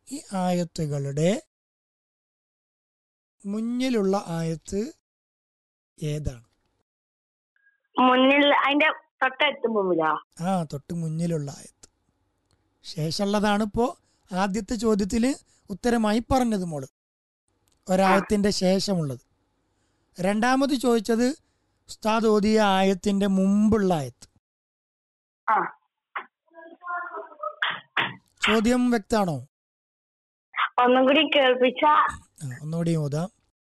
ഈ ആയത്തുകളുടെ മുന്നിലുള്ള ആയത്ത് ഏതാണ് മുന്നിൽ അതിന്റെ തൊട്ടടുത്ത് മുമ്പിലോ ആ തൊട്ട് മുന്നിലുള്ള ആയത്ത് ശേഷമുള്ളതാണ് ഇപ്പോൾ ആദ്യത്തെ ചോദ്യത്തിൽ ഉത്തരമായി പറഞ്ഞത് മോള് ഒരായത്തിന്റെ ശേഷമുള്ളത് രണ്ടാമത് ചോദിച്ചത് ഉസ്താദ് ഓതിയ ആയത്തിന്റെ മുമ്പുള്ള ആയത്ത് ആ ചോദ്യം വ്യക്താണോ ഒന്നും കൂടി കേൾപ്പിച്ച ആ, ഒന്നുകൂടി ഓതാം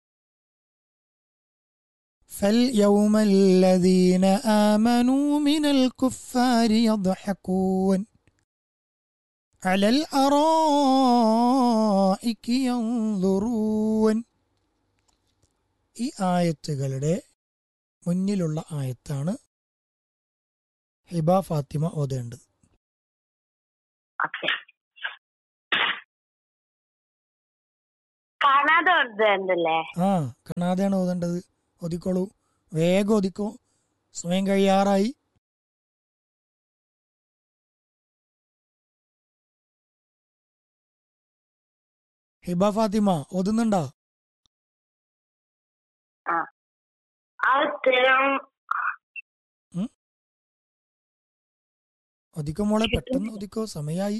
فاليوم الذين آمنوا من الكفار يضحكون على الأرائك ينظرون ഈ ആയത്തുകളുടെ മുന്നിലുള്ള ആയത്താണ് ഹിബ ഫാത്തിമ ഓതേണ്ടത് ഓക്കെ കാണാതെ ഉണ്ടല്ലേ ആ കാണാതെയാണ് ഓതേണ്ടത് ഒതിക്കോളൂ വേഗം ഒതിക്കോ സമയം കഴിയാറായി ഹിബ ഫാത്തിമ ഓതുന്നുണ്ടോ ആ ഉത്തരം ഒതിക്കോ മോളെ പെട്ടെന്ന് ഒതിക്കോ സമയായി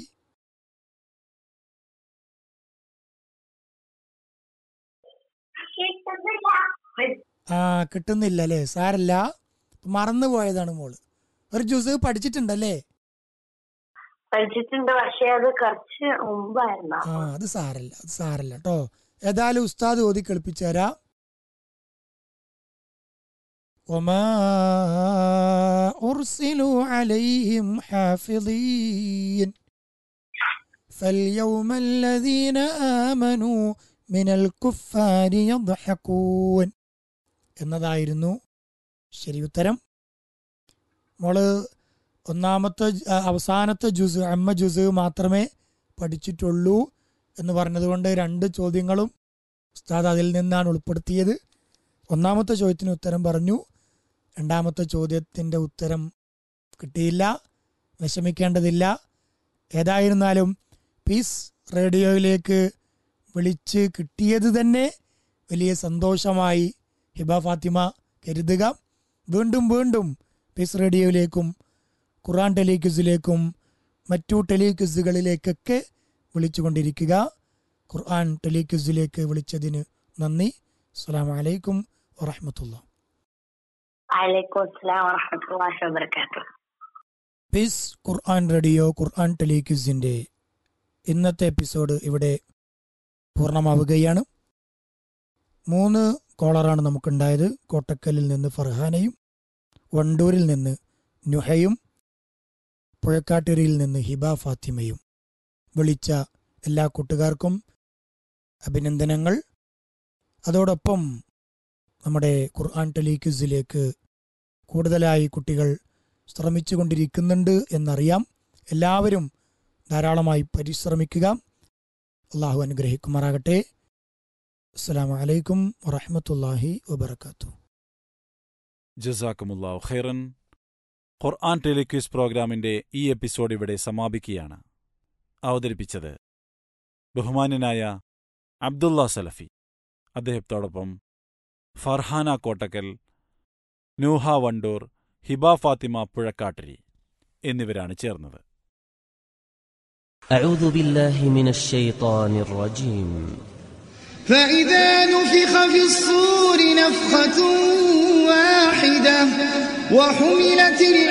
ആ കിട്ടുന്നില്ല അല്ലേ സാരല്ല മറന്നു പോയതാണ് മോള് ഒരു ജ്യൂസ് പഠിച്ചിട്ടുണ്ടല്ലേ പഠിച്ചിട്ടുണ്ട് പക്ഷെ അത് കുറച്ച് മുമ്പായിരുന്നു ആ അത് സാരല്ല അത് സാരല്ല കേട്ടോ ഏതായാലും ഉസ്താദ് ഓതി കളിപ്പിച്ചു തരാം وما أرسلوا عليهم حافظين فاليوم الذين آمنوا من الكفار يضحكون എന്നതായിരുന്നു ശരി ഉത്തരം മോള് ഒന്നാമത്തെ ജ- ആ, അവസാനത്തെ ജുസ് അമ്മ ജുസ് മാത്രമേ പഠിച്ചിട്ടുള്ളൂ എന്ന് പറഞ്ഞതുകൊണ്ട് രണ്ട് ചോദ്യങ്ങളും ഉസ്താദ് അതിൽ നിന്നാണ് ഉൾപ്പെടുത്തിയത് ഒന്നാമത്തെ ചോദ്യത്തിന് ഉത്തരം പറഞ്ഞു രണ്ടാമത്തെ ചോദ്യത്തിൻ്റെ ഉത്തരം കിട്ടിയില്ല വിഷമിക്കേണ്ടതില്ല ഏതായിരുന്നാലും പീസ് റേഡിയോയിലേക്ക് വിളിച്ച് കിട്ടിയത് തന്നെ വലിയ സന്തോഷമായി ഹിബ ഫാത്തിമ കരുതുക വീണ്ടും വീണ്ടും പീസ് റേഡിയോയിലേക്കും ഖുറാൻ ടെലിക്വിസിലേക്കും മറ്റു ടെലിക്വിസുകളിലേക്കൊക്കെ വിളിച്ചുകൊണ്ടിരിക്കുക ഖുർആൻ ടെലിക്വിസിലേക്ക് വിളിച്ചതിന് നന്ദി അസ്സാം വലൈക്കും വറഹമത്തുള്ള വലൈക്കും അസ്സലാം വറഹമത്തുള്ളാഹി വബറകാതുഹു പീസ് ഖുർആൻ റേഡിയോ ഖുർആൻ ടെലിക്വിസിൻ്റെ ഇന്നത്തെ എപ്പിസോഡ് ഇവിടെ പൂർണ്ണമാവുകയാണ് മൂന്ന് കോളറാണ് നമുക്കുണ്ടായത് കോട്ടക്കലിൽ നിന്ന് ഫർഹാനയും വണ്ടൂരിൽ നിന്ന് നുഹയും പുഴക്കാട്ടൂരിൽ നിന്ന് ഹിബ ഫാത്തിമയും വിളിച്ച എല്ലാ കൂട്ടുകാർക്കും അഭിനന്ദനങ്ങൾ അതോടൊപ്പം നമ്മുടെ ഖുർആൻ ടെലിക്വിസിലേക്ക് കൂടുതലായി കുട്ടികൾ ശ്രമിച്ചുകൊണ്ടിരിക്കുന്നുണ്ട് എന്നറിയാം എല്ലാവരും ധാരാളമായി പരിശ്രമിക്കുക അള്ളാഹു അനുഗ്രഹിക്കുമാറാകട്ടെ അസ്സാം വലൈക്കും വറഹമത്തല്ലാഹി വബർക്കാത്തു ജസാക്കുമുല്ലാഹു ഖൈറൻ ഖുർആൻ ടെലിക്വിസ് പ്രോഗ്രാമിന്റെ ഈ എപ്പിസോഡ് ഇവിടെ സമാപിക്കുകയാണ് അവതരിപ്പിച്ചത് ബഹുമാന്യനായ അബ്ദുള്ള സലഫി അദ്ദേഹത്തോടൊപ്പം ഫർഹാന കോട്ടക്കൽ നൂഹ വണ്ടൂർ ഹിബ ഫാത്തിമ പുഴക്കാട്ടിരി എന്നിവരാണ് ചേർന്നത് أعوذ بالله من الشيطان الرجيم فإذا نفخ في الصور نفخة واحدة وحملت الأرض